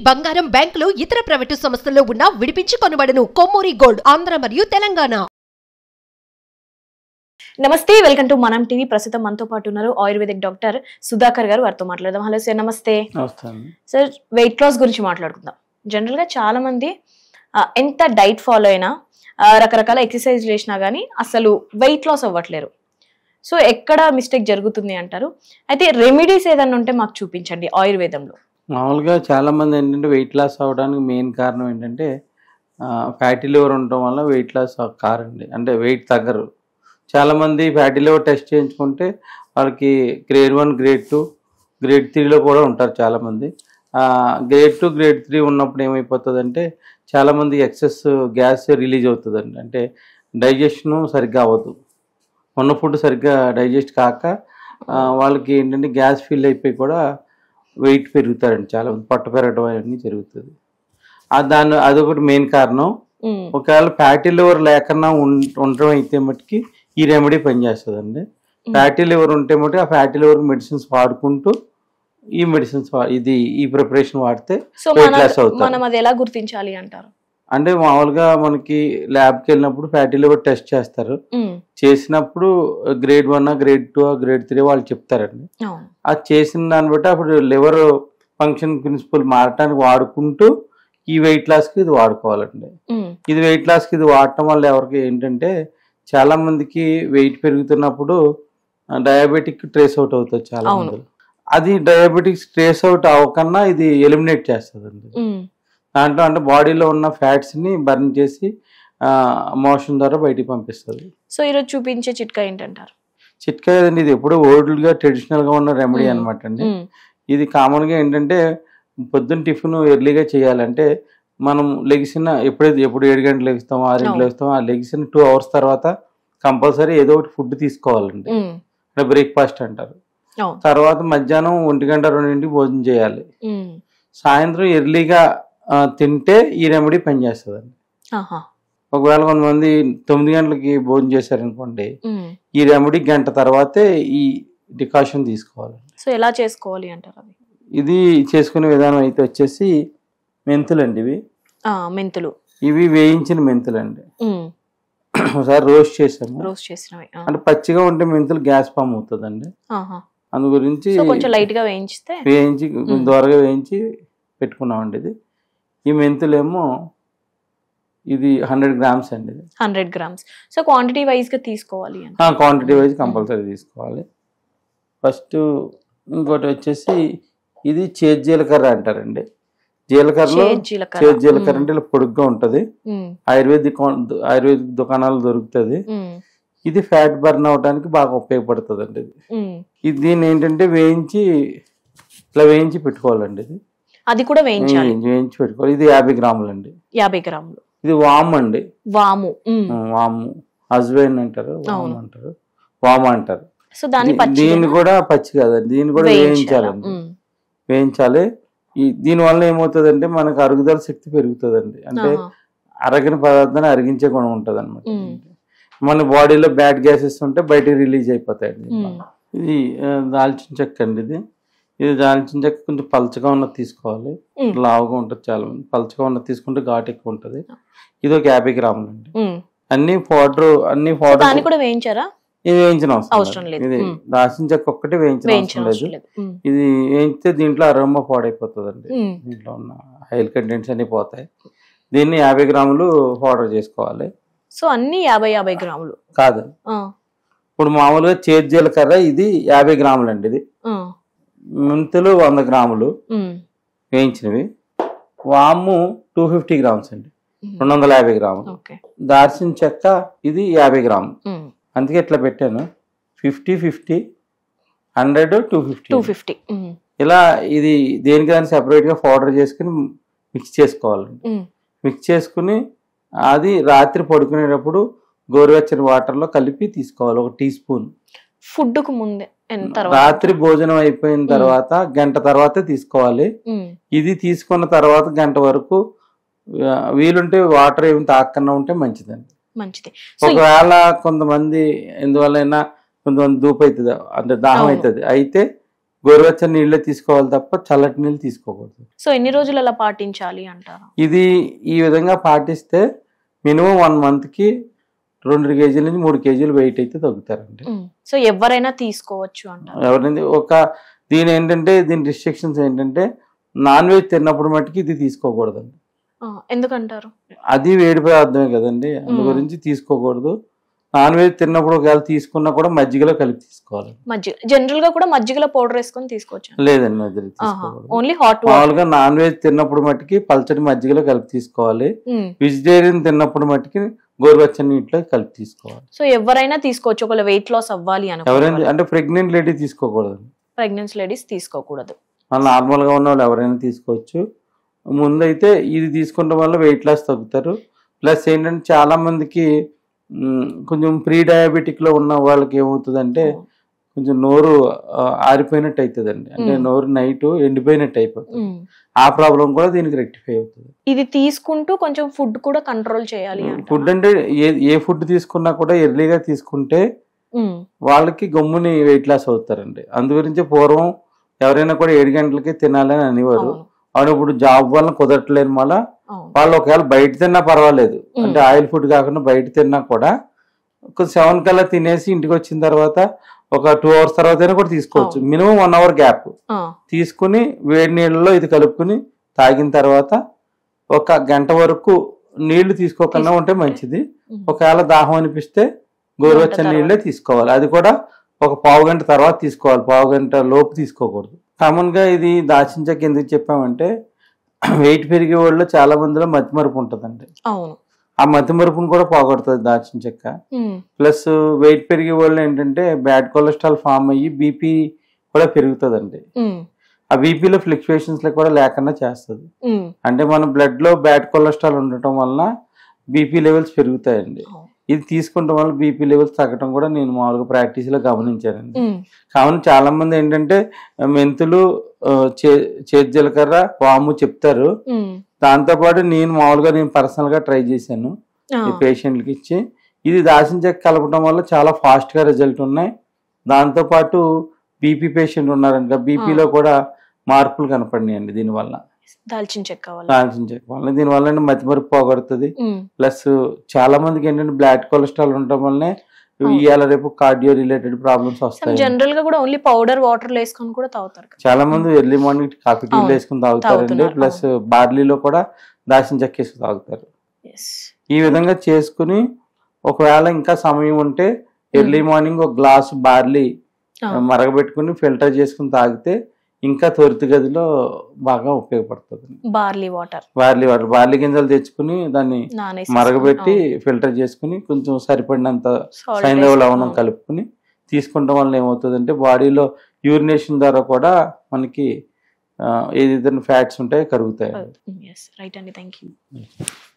బంగారం బ్యాంకులు ఇతర ప్రైవేటు సంస్థల్లో ఉన్న విడిపించి కొనబడను కొమ్మూరి గోల్డ్ ఆంధ్ర మరియు తెలంగాణ నమస్తే వెల్కమ్ టు మనం టీవీ ప్రస్తుతం మనతో పాటు ఉన్నారు ఆయుర్వేదిక్ డాక్టర్ సుధాకర్ గారు వారితో మాట్లాడదాం హలో సార్ నమస్తే నమస్తే అండి సార్ వెయిట్ లాస్ గురించి మాట్లాడుకుందాం జనరల్ గా చాలా మంది ఆ, ఎంత డైట్ ఫాలో అయినా ఆ, రకరకాల ఎక్సర్సైజ్ చేసినా కానీ అసలు వెయిట్ లాస్ అవ్వట్లేరు సో ఎక్కడ మిస్టేక్ జరుగుతుంది అంటారు అయితే రెమెడీస్ ఏదన్నా ఉంటే మాకు చూపించండి ఆయుర్వేదంలో మామూలుగా చాలా మంది ఏంటంటే వెయిట్ లాస్ అవ్వడానికి మెయిన్ కారణం ఏంటంటే ఫ్యాటీ లివర్ ఉండటం వల్ల వెయిట్ లాస్ కారండి అంటే వెయిట్ తగ్గరు చాలా మంది ఫ్యాటీ లివర్ టెస్ట్ చేయించుకుంటే వాళ్ళకి grade one grade two grade త్రీలో కూడా ఉంటారు చాలామంది గ్రేడ్ టూ గ్రేడ్ త్రీ ఉన్నప్పుడు ఏమైపోతుందంటే చాలామంది ఎక్సెస్ గ్యాస్ రిలీజ్ అవుతుందండి అంటే డైజెషన్ సరిగ్గా అవ్వదు ఉన్న ఫుడ్ సరిగ్గా డైజెస్ట్ కాక ఆ, వాళ్ళకి ఏంటంటే గ్యాస్ ఫిల్ అయిపోయి కూడా వెయిట్ పెరుగుతారండి చాలా మంది పొట్ట పెరగడం అవన్నీ జరుగుతుంది ఆ దాని అదొకటి మెయిన్ కారణం ఉమ్, ఒకవేళ ఫ్యాటీ లివర్ లేకుండా ఉం- ఉండడం అయితే మట్టుకి ఈ రెమెడీ పనిచేస్తుందండి ఫ్యాటీ లివర్ ఉంటే మటుకు ఆ ఫ్యాటీ లివర్ మెడిసిన్స్ వాడుకుంటూ ఈ మెడిసిన్స్ ఇది ఈ ప్రిపరేషన్ వాడితే సో weight మన loss అవుతారు. మనం అది ఎలా గుర్తించాలి అంటారు అంటే మామూలుగా మనకి ల్యాబ్కి వెళ్ళినప్పుడు ఫ్యాటీ లివర్ టెస్ట్ చేస్తారు ఉమ్, చేసినప్పుడు grade one grade two grade three వాళ్ళు చెప్తారండి అవును అది చేసిన దాన్ని బట్టి అప్పుడు లివర్ ఫంక్షన్ ప్రిన్సిపల్ మారటానికి వాడుకుంటూ ఈ వెయిట్ లాస్కి ఇది వాడుకోవాలండి ఉమ్, ఇది వెయిట్ లాస్కి ఇది వాడటం వల్ల ఎవరికి ఏంటంటే చాలా మందికి వెయిట్ పెరుగుతున్నప్పుడు డయాబెటిక్ ట్రేస్ అవుట్ అవుతుంది చాలా అవును. మంది అది డయాబెటిక్స్ ట్రేస్ అవుట్ అవ్వకన్నా ఇది ఎలిమినేట్ చేస్తుందండి ఉమ్, దాంట్లో అంటే బాడీలో ఉన్న ఫ్యాట్స్ని బర్న్ చేసి మోషన్ ద్వారా బయటికి పంపిస్తుంది సో ఈరోజు చూపించే చిట్కా ఏంటంటారు చిట్కా ఏదండి ఇది ఎప్పుడూ ఓల్డ్గా ట్రెడిషనల్గా ఉన్న రెమెడీ మ్మ్. అనమాట అండి ఉమ్, ఇది కామన్గా ఏంటంటే పొద్దున్న టిఫిన్ ఎర్లీగా చేయాలంటే మనం లెగిసిన ఎప్పుడైతే ఎప్పుడు ఏడు గంటలు లెగుస్తామో ఆరు గంటలు అవును. లెగుస్తామో ఆ లెగిసిన టూ అవర్స్ తర్వాత కంపల్సరీ ఏదో ఒకటి ఫుడ్ తీసుకోవాలండి ఉమ్, అంటే బ్రేక్ఫాస్ట్ అంటారు అవును తర్వాత మధ్యాహ్నం ఒంటి గంట రెండింటికి భోజనం చేయాలి ఉమ్, సాయంత్రం ఎర్లీగా ఆ, తింటే ఈ రెమెడీ పనిచేస్తుందండి ఆహా ఒకవేళ కొంతమంది తొమ్మిది గంటలకి భోజనం చేశారనుకోండి ఉమ్. ఈ రెమెడీ గంట తర్వాతే ఈ డికాషన్ తీసుకోవాలి సో ఎలా చేసుకోవాలి అంటారు అవి ఇది చేసుకునే విధానం అయితే వచ్చేసి మెంతులండి ఇవి ఆ, మెంతులు ఇవి వేయించిన మెంతులండి ఉమ్, ఒకసారి రోస్ట్ చేసాము రోస్ట్ చేసినవి ఆ. అంటే పచ్చిగా ఉంటే మెంతులు గ్యాస్ ఫామ్ అవుతుందండి ఆహా. అందు గురించి సో కొంచెం లైట్ గా వేయించితే వేయించి కొంచెం దూరగా వేయించి పెట్టుకున్నామండి ఇది ఈ మెంతులేమో ఇది హండ్రెడ్ గ్రామ్స్ అండి ఇది hundred grams so quantity wise గా తీసుకోవాలి అని క్వాంటిటీ వైజ్ కంపల్సరీ తీసుకోవాలి ఫస్ట్ ఇంకోటి వచ్చేసి ఇది చేతి జీలకర్ర అంటారండి జీలకర్రలో చేదు జీలకర్ర. చేతి జీలకర్ర అంటే ఇలా పొడుగ్గా ఉంటుంది ఉమ్, ఆయుర్వేదిక్ ఆయుర్వేదిక్ దుకాణాలు దొరుకుతుంది ఉమ్, ఇది ఫ్యాట్ బర్న్ అవడానికి బాగా ఉపయోగపడుతుంది అండి ఇది ఉమ్. ఇది దీన్ని ఏంటంటే వేయించి ఇట్లా వేయించి పెట్టుకోవాలండి ఇది అది కూడా వేయించాలి వేయించి వేయించి పెట్టుకోవాలి ఇది యాభై గ్రాములు అండి యాభై గ్రాములు ఇది వామ్ అండి వాము ఉమ్. ఆ, వాము హస్బెండ్ అంటారు వామ్ అవును. అంటారు వామ అంటారు సో దాన్ని దీ- పచ్చి దీన్ని కూడా పచ్చి కాదండి దీన్ని కూడా వేయించాలండి వేయించాలి ఈ దీని వల్ల ఏమవుతుందంటే మనకు అరుగుదల శక్తి పెరుగుతుందండి అంటే అరగిన పదార్థాన్ని అరిగించే గుణం ఉంటుంది అనమాట మ్మ్. మన బాడీలో బ్యాడ్ గ్యాసెస్ ఉంటే బయటికి రిలీజ్ అయిపోతాయండి మ్మ్. ఇది ఆ, దాల్చిన చెక్క అండి ఇది ఇది దాల్చిన చెక్క కొంచెం పలచగా ఉన్నది తీసుకోవాలి మ్మ్. లావుగా ఉంటుంది చాలా మంది పలచగా ఉన్నది తీసుకుంటే ఘాటు ఎక్కువ ఉంటుంది ఇది ఒక యాభై గ్రాములు అండి అన్ని పౌడర్ అన్ని దాన్ని పౌడర్ కూడా వేయించారా ఇది వేయించిన అవసరం అవసరం లేదు. ఇది మ్మ్. దాల్చిన చెక్క ఒక్కటే వేయించిన వేయించిన అవసరం అవసరం లేదు లేదు ఉమ్, ఇది వేయించితే దీంట్లో అరమ్మ పాడైపోతుందండి ఉమ్, దీంట్లో ఉన్న ఆయిల్ కంటెంట్స్ అన్ని పోతాయి దీన్ని యాభై గ్రాములు పౌడర్ చేసుకోవాలి సో అన్ని యాభై యాభై గ్రాములు కాదు ఆ, ఇప్పుడు మామూలుగా చేతి జీలకర్ర ఇది యాభై గ్రాములు అండి ఇది ఆ, మెంతులు వంద గ్రాములు ఉమ్, వేయించినవి వాము టూ ఫిఫ్టీ గ్రామ్స్ అండి ఉమ్. రెండు వందల యాభై గ్రాములు ఓకే దాల్చిన చెక్క ఇది యాభై గ్రాములు ఉమ్, అందుకే ఇట్లా పెట్టాను fifty fifty hundred two fifty two fifty ఉమ్, ఇలా ఇది దేనికి దాన్ని సెపరేట్గా పౌడర్ చేసుకుని మిక్స్ చేసుకోవాలండి ఉమ్, మిక్స్ చేసుకుని అది రాత్రి పడుకునేటప్పుడు గోరువెచ్చని వాటర్లో కలిపి తీసుకోవాలి ఒక టీ స్పూన్ ఫుడ్ కు ముందే ఎంత తర్వాత రాత్రి భోజనం అయిపోయిన తర్వాత గంట తర్వాతే తీసుకోవాలి ఉమ్, ఇది తీసుకున్న తర్వాత గంట వరకు ఆ, వీలుంటే వాటర్ ఏమి తాకకుండా ఉంటే మంచిదండి మంచిది సో ఒకవేళ కొంతమంది ఎందువల్లైనా కొంతమంది దూపు అవుతుంది అంటే దాహం అవును. అవుతుంది అయితే గోరువెచ్చని నీళ్ళే తీసుకోవాలి తప్ప చల్లటి నీళ్ళు తీసుకోకూడదు సో ఎన్ని రోజులు అలా పాటించాలి అంటారు ఇది ఈ విధంగా పాటిస్తే మినిమం వన్ మంత్కి రెండు కేజీల నుంచి మూడు కేజీలు వెయిట్ అయితే తగ్గుతారండి సో ఎవరైనా తీసుకోవచ్చు అంటారు ఎవరైంది ఒక దీని ఏంటంటే దీని రిస్ట్రిక్షన్స్ ఏంటంటే నాన్ వెజ్ తిన్నప్పుడు మట్టుకి ఇది తీసుకోకూడదండి ఆ, ఎందుకంటారు అది వేడి పదార్థమే కదండి అందు మ్మ్. గురించి తీసుకోకూడదు నాన్ వెజ్ తిన్నప్పుడు ఒకవేళ తీసుకున్నా కూడా మజ్జిగలో కలిపి తీసుకోవాలి మజ్జిగ జనరల్ గా కూడా మజ్జిగలో పౌడర్ వేసుకొని తీసుకోవచ్చు లేదండి మజ్జిగ తీసుకోకూడదు ఓన్లీ హాట్ వాటర్ మామూలుగా నాన్ వెజ్ తిన్నప్పుడు మట్టుకి పల్చటి మజ్జిగలో కలిపి తీసుకోవాలి వెజిటేరియన్ తిన్నప్పుడు మట్టుకి గోరువెచ్చని నీటిలో కలిపి తీసుకోవాలి సో ఎవరైనా తీసుకోవచ్చు ఒకవేళ వెయిట్ లాస్ అవ్వాలి ఎవరైనా అనుకో అంటే ప్రెగ్నెంట్ లేడీ తీసుకోకూడదు ప్రెగ్నెన్సీ లేడీస్ తీసుకోకూడదు నార్మల్ గా ఉన్న వాళ్ళు ఎవరైనా తీసుకోవచ్చు ముందైతే ఇది తీసుకోవడం వల్ల వెయిట్ లాస్ తగ్గుతారు ప్లస్ ఏంటంటే చాలా మందికి మ్, కొంచెం ప్రీ డయాబెటిక్ లో ఉన్న వాళ్ళకి ఏమవుతుందంటే కొంచెం నోరు ఆ, ఆరిపోయినట్టు అవుతుందండి అంటే మ్మ్. నోరు నైట్ ఎండిపోయినట్టు అయిపోతుంది ఉమ్. ఆ ప్రాబ్లం కూడా దీనికి రెక్టిఫై అవుతుంది ఇది తీసుకుంటూ కొంచెం ఫుడ్ కూడా కంట్రోల్ చేయాలి అంటారా? ఫుడ్ అంటే ఏ ఏ ఫుడ్ తీసుకున్నా కూడా ఎర్లీగా తీసుకుంటే ఉమ్. వాళ్ళకి గమ్ముని వెయిట్ లాస్ అవుతారండి అందు గురించి పూర్వం ఎవరైనా కూడా ఏడు గంటలకి తినాలని అనేవారు అవును అవును ఇప్పుడు జాబ్ వల్ల కుదరట్లేదు మళ్ళా అవును వాళ్ళు ఒకవేళ బయట తిన్నా పర్వాలేదు మ్మ్. అంటే ఆయిల్ ఫుడ్ కాకుండా బయట తిన్నా కూడా ఒక సెవెన్ కల్లా తినేసి ఇంటికి వచ్చిన తర్వాత ఒక టూ అవర్స్ తర్వాత అయినా కూడా తీసుకోవచ్చు అవును. మినిమం వన్ అవర్ గ్యాప్ ఆ, తీసుకుని వేడి నీళ్ళలో ఇది కలుపుకుని తాగిన తర్వాత ఒక గంట వరకు నీళ్లు తీసుకోకుండా ఉంటే మంచిది ఉమ్. ఒకవేళ దాహం అనిపిస్తే గోరువెచ్చని గంట నీళ్ళే తీసుకోవాలి అది కూడా ఒక పావు గంట తర్వాత తీసుకోవాలి పావు గంట లోపు తీసుకోకూడదు కామన్ గా ఇది దాచిన చెక్క ఎందుకు చెప్పామంటే వెయిట్ పెరిగే వాళ్ళు చాలా మందిలో మతిమరుపు ఉంటుందండి అవును ఆ మతిమరుపును కూడా పోగొడుతుంది దాచిన చెక్క ఉమ్. ప్లస్ వెయిట్ పెరిగే వాళ్ళు ఏంటంటే బ్యాడ్ కొలెస్ట్రాల్ ఫామ్ అయ్యి బీపీ కూడా పెరుగుతుందండి ఉమ్. ఆ బీపీలో ఫ్లక్చువేషన్స్ కూడా లేకుండా చేస్తుంది ఉమ్. అంటే మన బ్లడ్ లో బ్యాడ్ కొలెస్ట్రాల్ ఉండటం వలన బీపీ లెవెల్స్ పెరుగుతాయండి అవును. ఇది తీసుకుంటాం వల్ల బీపీ లెవెల్స్ తగ్గడం కూడా నేను మామూలుగా ప్రాక్టీస్ లో గమనించానండి ఉమ్. కావున చాలా మంది ఏంటంటే మెంతులు ఆ, చే చేతి జీలకర్ర వాము చెప్తారు ఉమ్. దాంతోపాటు నేను మామూలుగా నేను పర్సనల్ గా ట్రై చేశాను ఆ, ఈ పేషెంట్లకి ఇచ్చి ఇది దాచిన చెక్క కలపడం వల్ల చాలా ఫాస్ట్ గా రిజల్ట్ ఉన్నాయి దాంతోపాటు బీపీ పేషెంట్ ఉన్నారంట బీపీలో కూడా మార్పులు కనపడినాయండి దీనివల్ల దాల్చిన చెక్క వల్ల దాల్చిన చెక్క వల్ల దీనివల్ల మతిమరుపు పోగొడుతుంది ఉమ్. ప్లస్ చాలా మందికి ఏంటంటే బ్లాడ్ కొలెస్ట్రాల్ ఉండటం వల్లనే అవును. ఇవాళ రేపు కార్డియో రిలేటెడ్ ప్రాబ్లమ్స్ వస్తాయి జనరల్ గా కూడా ఓన్లీ పౌడర్ వాటర్ వేసుకొని కూడా తాగుతారు కదా. చాలా మంది ఎర్లీ మార్నింగ్ కాఫీ టీ అవును. వేసుకుని తాగుతారండి తాగుతున్నారు, ప్లస్ బార్లీలో కూడా దాచిన చెక్క వేసుకుని తాగుతారు Yes. ఈ విధంగా చేసుకుని ఒకవేళ ఇంకా సమయం ఉంటే ఎర్లీ మార్నింగ్ ఒక గ్లాస్ బార్లీ ఆ, మరగబెట్టుకుని ఫిల్టర్ చేసుకుని తాగితే ఇంకా త్వరితగతిలో బాగా ఉపయోగపడుతుంది barley water barley water barley గింజలు తెచ్చుకుని దాన్ని నానేసి మరగబెట్టి ఫిల్టర్ చేసుకుని కొంచెం సరిపడినంత సైంధవ లవణం కలుపుకుని తీసుకుంటాం వల్ల ఏమవుతుందంటే బాడీలో యూరినేషన్ ద్వారా కూడా మనకి ఆ, ఏదైతే ఫ్యాట్స్ ఉంటాయో కరుగుతాయి రైట్ అండి థ్యాంక్ యూ